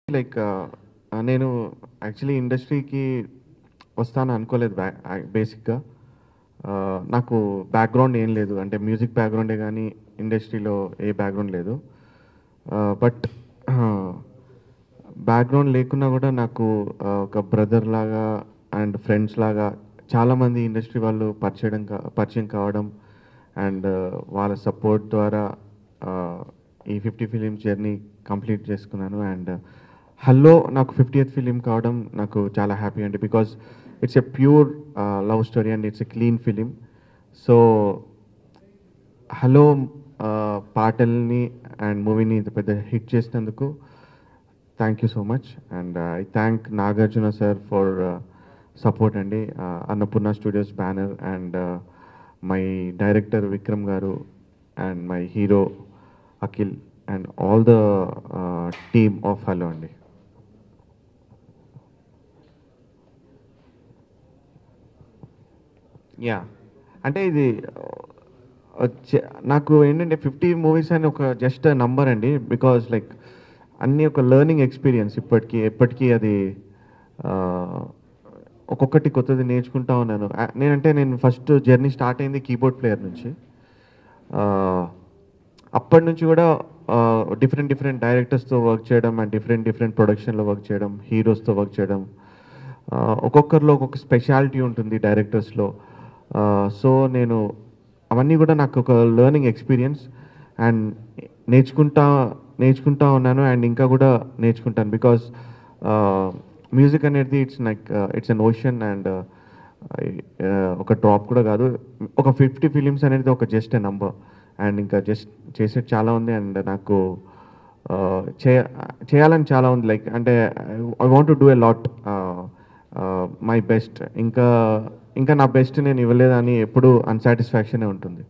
like నేను actually ఇండస్ట్రీకి వస్తాను అనుకోలేదు బేసిక్గా నాకు బ్యాక్గ్రౌండ్ ఏం లేదు అంటే మ్యూజిక్ బ్యాక్గ్రౌండే కానీ ఇండస్ట్రీలో ఏ బ్యాక్గ్రౌండ్ లేదు బట్ బ్యాక్గ్రౌండ్ లేకున్నా కూడా నాకు ఆ, ఒక బ్రదర్ లాగా అండ్ ఫ్రెండ్స్ లాగా చాలామంది ఇండస్ట్రీ వాళ్ళు పరిచయం కా- పరిచయం కావడం అండ్ వాళ్ళ సపోర్ట్ ద్వారా ఆ, ఈ ఫిఫ్టీ ఫిలిం జర్నీ కంప్లీట్ చేసుకున్నాను అండ్ హలో నాకు ఫిఫ్టీయత్ ఫిలిం కావడం నాకు చాలా హ్యాపీ అండి because it's a pure love story and it's a clean film so Hello ఆ, పాటల్ని అండ్ మూవీని ఇంత పెద్ద హిట్ చేసినందుకు thank you so much and I thank Nagarjuna sir for support అండి Annapurna studios banner and my director Vikram గారు and my hero Akhil and all the team of hello అండి yeah అంటే ఇది వచ్చే నాకు ఏంటంటే ఫిఫ్టీ మూవీస్ అని ఒక జస్ట్ నంబర్ అండి బికాజ్ లైక్ అన్నీ ఒక లెర్నింగ్ ఎక్స్పీరియన్స్ ఇప్పటికీ ఎప్పటికీ అది ఆ, ఒక్కొక్కటి కొత్తది నేర్చుకుంటా ఉన్నాను ఆ, నేనంటే నేను ఫస్ట్ జర్నీ స్టార్ట్ అయింది కీబోర్డ్ ప్లేయర్ నుంచి ఆ, అప్పటి నుంచి కూడా డిఫరెంట్ డిఫరెంట్ డైరెక్టర్స్తో వర్క్ చేయడం అండ్ డిఫరెంట్ డిఫరెంట్ ప్రొడక్షన్లో వర్క్ చేయడం హీరోస్తో వర్క్ చేయడం ఆ, ఒక్కొక్కరిలో ఒక్కొక్క స్పెషాలిటీ ఉంటుంది డైరెక్టర్స్లో సో నేను అవన్నీ కూడా నాకు ఒక లెర్నింగ్ ఎక్స్పీరియన్స్ అండ్ నేర్చుకుంటా నేర్చుకుంటా ఉన్నాను అండ్ ఇంకా కూడా నేర్చుకుంటాను బికాస్ మ్యూజిక్ అనేది it's like it's an ocean and ఒక డ్రాప్ కూడా కాదు ఒక ఫిఫ్టీ ఫిలిమ్స్ అనేది ఒక జస్ట్ ఎ నంబర్ అండ్ ఇంకా జస్ట్ చేసేది చాలా ఉంది అండ్ నాకు uh, చేయ చేయాలని చాలా ఉంది లైక్ అంటే I want to do a lot my best ఇంకా ఇంకా నా బెస్ట్ నేను ఇవ్వలేదని ఎప్పుడు అన్సాటిస్ఫాక్షనే ఉంటుంది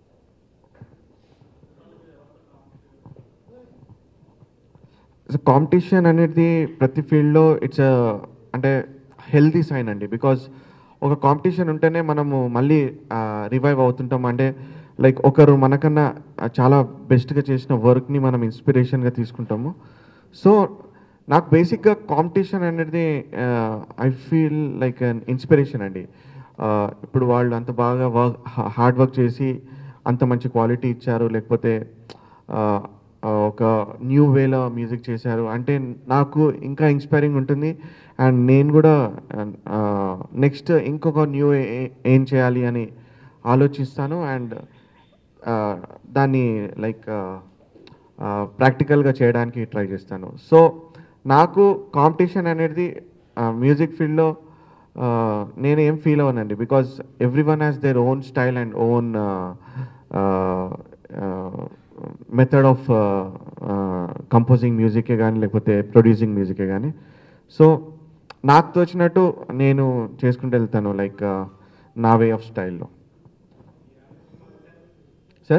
కాంపిటీషన్ అనేది ప్రతి ఫీల్డ్లో ఇట్స్ అంటే హెల్తీ సైన్ అండి బికాజ్ ఒక కాంపిటీషన్ ఉంటేనే మనము మళ్ళీ రివైవ్ అవుతుంటాం అంటే లైక్ ఒకరు మనకన్నా ఆ, చాలా బెస్ట్గా చేసిన వర్క్ని మనం ఇన్స్పిరేషన్గా తీసుకుంటాము సో నాకు బేసిక్గా కాంపిటీషన్ అనేది I feel like an inspiration అండి ఆ, ఇప్పుడు వాళ్ళు అంత బాగా వర్క్ హార్డ్ వర్క్ చేసి అంత మంచి క్వాలిటీ ఇచ్చారు లేకపోతే ఆ, ఆ, ఒక న్యూ వేలో మ్యూజిక్ చేశారు అంటే నాకు ఇంకా ఇన్స్పైరింగ్ ఉంటుంది అండ్ నేను కూడా నెక్స్ట్ ఇంకొక న్యూ ఏం చేయాలి అని ఆలోచిస్తాను అండ్ దాన్ని లైక్ ప్రాక్టికల్గా చేయడానికి ట్రై చేస్తాను సో నాకు కాంపిటీషన్ అనేది మ్యూజిక్ ఫీల్డ్లో నేను ఏం ఫీల్ అవ్వనండి because everyone has their own style and own method of composing మ్యూజికే కానీ లేకపోతే ప్రొడ్యూసింగ్ మ్యూజికే కానీ సో నాకు తోచినట్టు నేను చేసుకుంటూ వెళ్తాను లైక్ నా వే ఆఫ్ స్టైల్లో సార్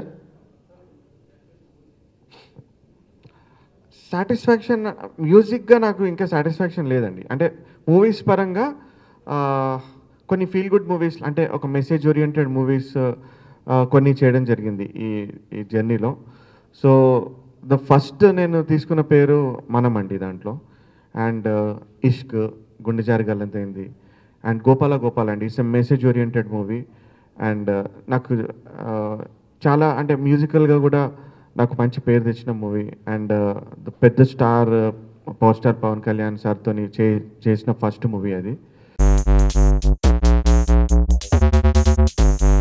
సాటిస్ఫాక్షన్ మ్యూజిక్గా నాకు ఇంకా సాటిస్ఫాక్షన్ లేదండి అంటే మూవీస్ పరంగా ఆ, కొన్ని ఫీల్ గుడ్ మూవీస్ అంటే ఒక మెసేజ్ ఓరియంటెడ్ మూవీస్ కొన్ని చేయడం జరిగింది ఈ ఈ జర్నీలో సో ద ఫస్ట్ నేను తీసుకున్న పేరు మనం అండి దాంట్లో అండ్ ఇష్క్ గుండె జారి గల్లంతైంది అండ్ గోపాల గోపాల్ అండి it's a message oriented movie and నాకు ఆ, చాలా అంటే మ్యూజికల్గా కూడా నాకు మంచి పేరు తెచ్చిన మూవీ అండ్ ద పెద్ద star power star Pawan Kalyan సార్తో చే చేసిన ఫస్ట్ మూవీ అది